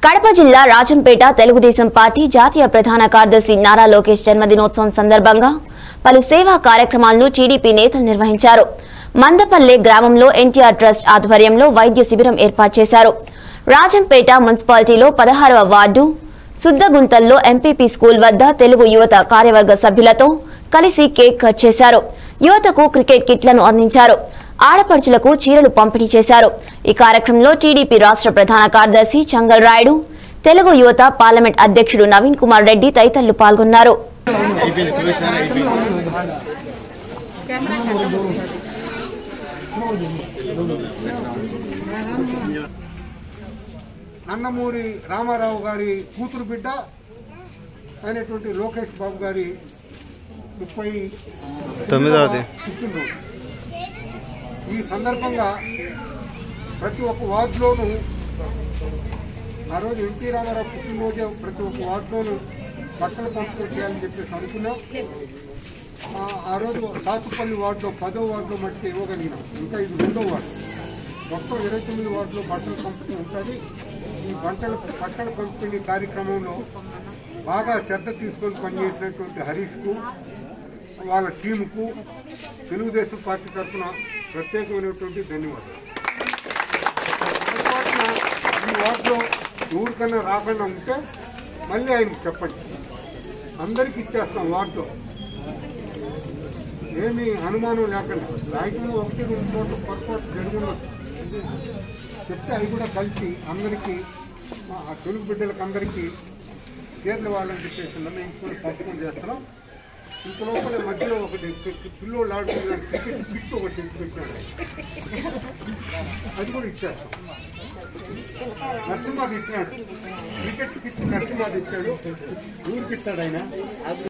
కడప జిల్లా రాజంపేట తెలుగుదేశం పార్టీ జాతీయ ప్రధాన కార్యదర్శి నారా లోకేష్ జన్మదినోత్సవం సందర్భంగా పలు సేవా కార్యక్రమాలను టీడీపీ నేతలు నిర్వహించారు మందపల్లె గ్రామంలో ఎన్టీఆర్ ట్రస్ట్ ఆధ్వర్యంలో వైద్య శిబిరం ఏర్పాటు చేశారు రాజంపేట మున్సిపాలిటీలో పదహారవ వార్డు సుద్దగుంతల్లో ఎంపీపీ స్కూల్ వద్ద తెలుగు యువత కార్యవర్గ సభ్యులతో కలిసి కేక్ కట్ చేశారు యువతకు క్రికెట్ కిట్లను అందించారు ఆడపడుచులకు చీరలు పంపిణీ చేశారు ఈ కార్యక్రమంలో టీడీపీ రాష్ట్ర ప్రధాన కార్యదర్శి చంగల్ రాయుడు తెలుగు యువత పార్లమెంట్ అధ్యక్షుడు నవీన్ కుమార్ రెడ్డి తదితరులు పాల్గొన్నారు నందమూరి రామారావు గారి కూతురు బిడ్డ అయినటువంటి లోకేష్ బాబు గారి ముప్పై తొమ్మిదవది పుట్టినరోజు ఈ సందర్భంగా ప్రతి ఒక్క వార్డులోనూ ఆ రోజు ఎన్టీ రామారావు పుట్టినరోజే ప్రతి ఒక్క వార్డులోనూ బట్టలు పంపిణీ చేయాలని చెప్పేసి అనుకున్నాం ఆ- ఆ రోజు సాతుపల్లి వార్డులో పదో వార్డులో మట్టి ఇవ్వగలిగినాం ఇంకా ఇది రెండో వార్డు మొత్తం ఇరవై తొమ్మిది వార్డులో బట్టల పంపిణీ ఉంటుంది ఈ బట్టల బట్టల పంపిణీ కార్యక్రమంలో బాగా శ్రద్ధ తీసుకొని పనిచేసినటువంటి హరీష్కు వాళ్ళ టీముకు తెలుగుదేశం పార్టీ తరఫున ప్రత్యేకమైనటువంటి ధన్యవాదాలు పొరపాటున ఈ వార్డులో ఎవరికన్నా రాకుండా ఉంటే మళ్ళీ ఆయన చెప్పండి అందరికి ఇచ్చేస్తాం వార్డులో ఏమీ అనుమానం లేకుండా రాయటంలో ఒకటి రెండు చోట్ల పొరపాటు జరుగుతుంది చెప్తే అవి కూడా కలిసి అందరికీ మా ఆ తెలుగు బిడ్డలకు అందరికీ చీరలు వాళ్ళని చెప్పేసి నిర్ణయించుకొని పంపకం చేస్తున్నాం ఇంత లోపల మధ్యలో ఒకటి పిల్లోళ్ళు ఆడుతున్న క్రికెట్ పిట్ ఒకటి తెచ్చి పెట్టాడు అది కూడా ఇచ్చేస్తాం నరసింహాది ఇచ్చినాడు క్రికెట్ కిట్ నరసింహాది ఇచ్చాడు ఊరికి ఇస్తాడు ఆయన